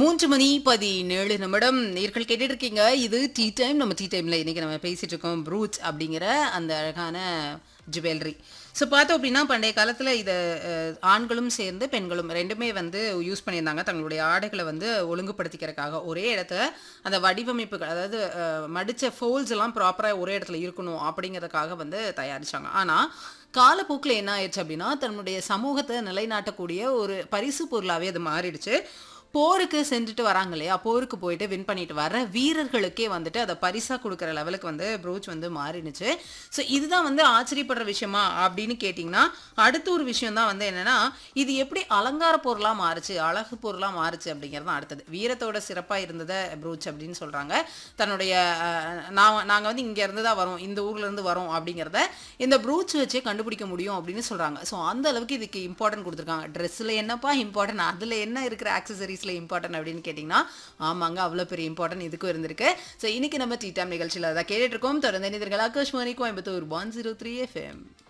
மூன்று மணி பதினேழு நிமிடம் நேர்கள் கேட்டுட்டு இருக்கீங்க இது டீ டைம் நம்ம டீ டைம்ல இன்னைக்கு நம்ம பேசிட்டு இருக்கோம் ப்ரூச் அப்படிங்கிற அந்த அழகான ஜுவல்லரி ஸோ பார்த்தோம் அப்படின்னா பண்டைய காலத்தில் இதை அஹ், ஆண்களும் சேர்ந்து பெண்களும் ரெண்டுமே வந்து யூஸ் பண்ணியிருந்தாங்க தங்களுடைய ஆடைகளை வந்து ஒழுங்குபடுத்திக்கிறதுக்காக ஒரே இடத்துல அந்த வடிவமைப்புகள் அதாவது அஹ், மடிச்ச ஃபோல்ஸ் எல்லாம் ப்ராப்பராக ஒரே இடத்துல இருக்கணும் அப்படிங்கிறதுக்காக வந்து தயாரிச்சாங்க ஆனால் காலப்போக்கில் என்ன ஆயிடுச்சு அப்படின்னா தன்னுடைய சமூகத்தை நிலைநாட்டக்கூடிய ஒரு பரிசு பொருளாகவே அது மாறிடுச்சு போருக்கு சென்றுட்டு வராங்க இல்லையா போருக்கு போயிட்டு வின் பண்ணிட்டு வர வீரர்களுக்கே வந்துட்டு அதை பரிசா கொடுக்குற லெவலுக்கு வந்து ப்ரோச் வந்து மாறிடுச்சு ஸோ இதுதான் வந்து ஆச்சரியப்படுற விஷயமா அப்படின்னு கேட்டிங்கன்னா அடுத்த ஒரு விஷயம் தான் வந்து என்னன்னா இது எப்படி அலங்கார பொருளாக மாறுச்சு அழகு பொருளாக மாறுச்சு அப்படிங்கிறது தான் அடுத்தது வீரத்தோட சிறப்பாக இருந்ததை ப்ரோச் அப்படின்னு சொல்கிறாங்க தன்னுடைய அஹ், நான் நாங்கள் வந்து இங்கே இருந்து தான் வரோம் இந்த ஊர்ல இருந்து வரோம் அப்படிங்கிறத இந்த ப்ரூச் வச்சே கண்டுபிடிக்க முடியும் அப்படின்னு சொல்கிறாங்க ஸோ அந்த அளவுக்கு இதுக்கு இம்பார்ட்டன்ட் கொடுத்துருக்காங்க ட்ரெஸ்ஸில் என்னப்பா இம்பார்ட்டன்ட் அதில் என்ன இருக்கிற ஆக்சசரிஸில் இம்பார்ட்டன்ட் அப்படின்னு கேட்டிங்கன்னா ஆமாங்க அவ்வளோ பெரிய இம்பார்ட்டன்ட் இதுக்கும் இருந்திருக்கு ஸோ இன்னைக்கு நம்ம டீ டைம் நிகழ்ச்சியில் அதை கேட்டுட்டு இருக்கோம் தொடர்ந்து இணைந்தர்கள் Akashvani Coimbatore one zero three FM